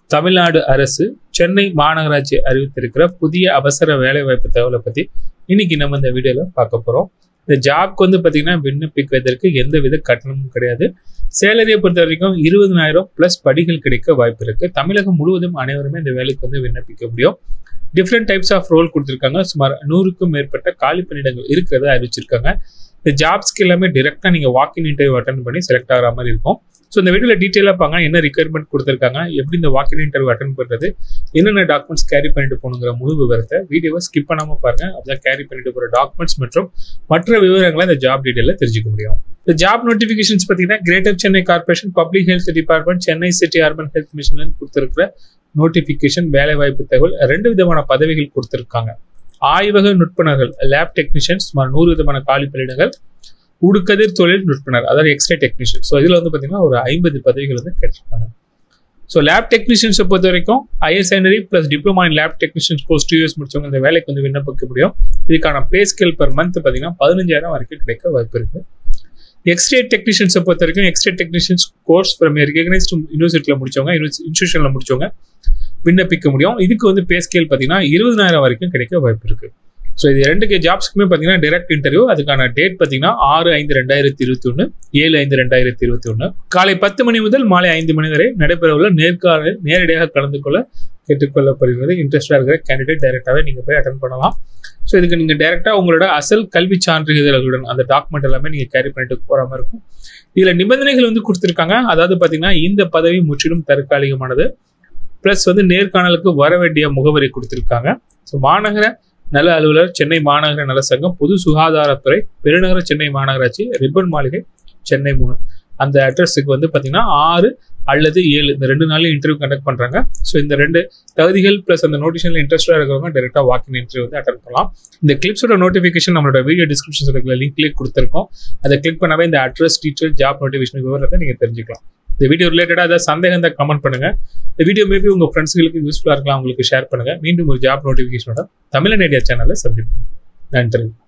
தமிழ்நாடு அரசு சென்னை மாநகராட்சி அறிவித்திருக்கிற புதிய அவசர வேலைவாய்ப்பு தகவலை பற்றி இன்னைக்கு நம்ம இந்த வீடியோவில் பார்க்க போகிறோம் இந்த ஜாப்க்கு வந்து பார்த்தீங்கன்னா விண்ணப்பிப்பதற்கு எந்த வித கட்டணமும் கிடையாது சேலரியை பொறுத்த வரைக்கும் இருபதனாயிரம் ப்ளஸ் படிகள் கிடைக்க வாய்ப்பு இருக்குது தமிழகம் முழுவதும் அனைவருமே இந்த வேலைக்கு வந்து விண்ணப்பிக்க முடியும் டிஃப்ரெண்ட் டைப்ஸ் ஆஃப் ரோல் கொடுத்துருக்காங்க சுமார் நூறுக்கும் மேற்பட்ட காலி பணியிடங்கள் இருக்கிறத அறிவிச்சிருக்காங்க இந்த ஜாப்ஸ்க்கு எல்லாமே டிரெக்டாக நீங்கள் வாக்கின் இன்டர்வியூ அட்டன் பண்ணி செலக்ட் ஆகிற மாதிரி இருக்கும் ஸோ இந்த வீடியோவில் டீட்டெயிலாக பாங்க என்ன ரிக்யர்மெண்ட் கொடுத்துருக்காங்க எப்படி இந்த வாக்கின் இன்டர்வியூ அட்டன் பண்ணுறது என்னென்ன டாக்குமெண்ட்ஸ் கேரி பண்ணிட்டு போகணுங்கிற முழு விவரத்தை வீடியோவை ஸ்கிப் பண்ணாமல் பாருங்க அப்பதான் கேரி பண்ணிட்டு போகிற டாக்குமெண்ட்ஸ் மற்றும் மற்ற விவரங்களை இந்த ஜாப் டீட்டெயிலில் தெரிஞ்சுக்க முடியும் இந்த ஜாப் நோட்டிஃபிகேஷன்ஸ் பார்த்தீங்கன்னா greater Chennai corporation public health department Chennai city urban health மிஷன்ல கொடுத்துருக்கிற நோட்டிஃபிகேஷன் வேலைவாய்ப்பு தகவல் ரெண்டு விதமான பதவிகள் கொடுத்துருக்காங்க ஆய்வக நுட்பனர்கள் லேப் டெக்னீஷியன்ஸ் சுமார் நூறு விதமான காலி பணியிடங்கள் உடுக்கதிர் தொழில் நுட்பனர் அதாவது எக்ஸ்ரே டெக்னீஷியன் ஸோ இதில் வந்து பார்த்தீங்கன்னா ஒரு ஐம்பது பதவிகள் வந்து கேட்டிருக்காங்க ஸோ லேப் டெக்னீஷியன்ஸை பொறுத்த வரைக்கும் ஐஎஸ்ஐனரி plus diploma in lab technicians course two years முடிச்சவங்க இந்த வேலைக்கு வந்து விண்ணப்பிக்க முடியும் இதுக்கான பே ஸ்கேல் பர் மந்த் பார்த்தீங்கன்னா பதினஞ்சாயிரம் வரைக்கும் கிடைக்க வாய்ப்பு இருக்கு எக்ஸ்ரே டெக்னீஷியன்ஸை பொறுத்த வரைக்கும் x ray technicians course from recognised யூனிவர்சிட்டியில் முடிச்சவங்க இன்ஸ்டியூஷனில் முடிச்சவங்க விண்ணப்பிக்க முடியும் இதுக்கு வந்து பே ஸ்கேல் பார்த்தீங்கன்னா இருபதாயிரம் வரைக்கும் கிடைக்க வாய்ப்பு இருக்கு ஸோ இது ரெண்டுக்கு ஜாப்ஸ்க்குமே பார்த்தீங்கன்னா டேரக்ட் இன்டர்வியூ அதுக்கான டேட் பார்த்தீங்கன்னா ஆறு ஐந்து ரெண்டாயிரத்தி இருபத்தி ஒன்று ஏழு ஐந்து ரெண்டாயிரத்தி இருபத்தி ஒன்று காலை பத்து மணி முதல் மாலை ஐந்து மணி வரை நடைபெறவுள்ள நேர்காணல் நேரடியாக கலந்து கொள்ள கேட்டுக்கொள்ளப்படுகிறது இன்ட்ரெஸ்டாக இருக்கிற கேண்டிடேட் டைரெக்டாகவே நீங்கள் போய் அட்டன் பண்ணலாம் ஸோ இதுக்கு நீங்கள் டைரெக்டாக உங்களோட அசல் கல்வி சான்றிதழ்களுடன் அந்த டாக்குமெண்ட் எல்லாமே நீங்கள் கேரி பண்ணிட்டு போகிற மாதிரி இருக்கும் இதில் நிபந்தனைகள் வந்து கொடுத்துருக்காங்க அதாவது பார்த்தீங்கன்னா இந்த பதவி முற்றிலும் தற்காலிகமானது ப்ளஸ் வந்து நேர்காணலுக்கு வர வேண்டிய முகவரி கொடுத்துருக்காங்க ஸோ மாநகர நல அலுவலர் சென்னை மாநகர நல சங்கம் பொது சுகாதாரத்துறை பெருநகர சென்னை மாநகராட்சி ரிப்பன் மாளிகை சென்னை மூணு அந்த அட்ரஸுக்கு வந்து பார்த்தீங்கன்னா ஆறு அல்லது ஏழு இந்த ரெண்டு நாளையும் இன்டர்வியூ கண்டக்ட் பண்ணுறாங்க ஸோ இந்த ரெண்டு தகுதிகள் ப்ளஸ் அந்த நோட்டிஃபிகேஷனில் இன்ட்ரெஸ்டாக இருக்கிறவங்க டேரெக்டாக வாக்கின் இன்டர்வியூ வந்து அட்டன் பண்ணலாம் இந்த கிளிப்ஸோட நோட்டிஃபிகேஷன் நம்மளோட வீடியோ டிஸ்கிரிப்ஷன் இருக்கிற லிங்க்லேயே கொடுத்துருக்கோம் அதை கிளிக் பண்ணாவே இந்த அட்ரஸ் டீட்டெயில் ஜாப் நோட்டிஃபிகேஷன் விவரத்தை நீங்கள் தெரிஞ்சுக்கலாம் இந்த வீடியோ ரிலேட்டடாக ஏதாவது சந்தேகம் தான் கமெண்ட் பண்ணுங்க இந்த வீடியோ மேபி உங்கள் ஃப்ரெண்ட்ஸ்களுக்கு யூஸ்ஃபுல்லாக இருக்கலாம் உங்களுக்கு ஷேர் பண்ணுங்க மீண்டும் ஒரு ஜாப் நோட்டிஃபிகேஷனோட தமிழன் ஐடியா சேனலில் சந்திப்போம் நன்றி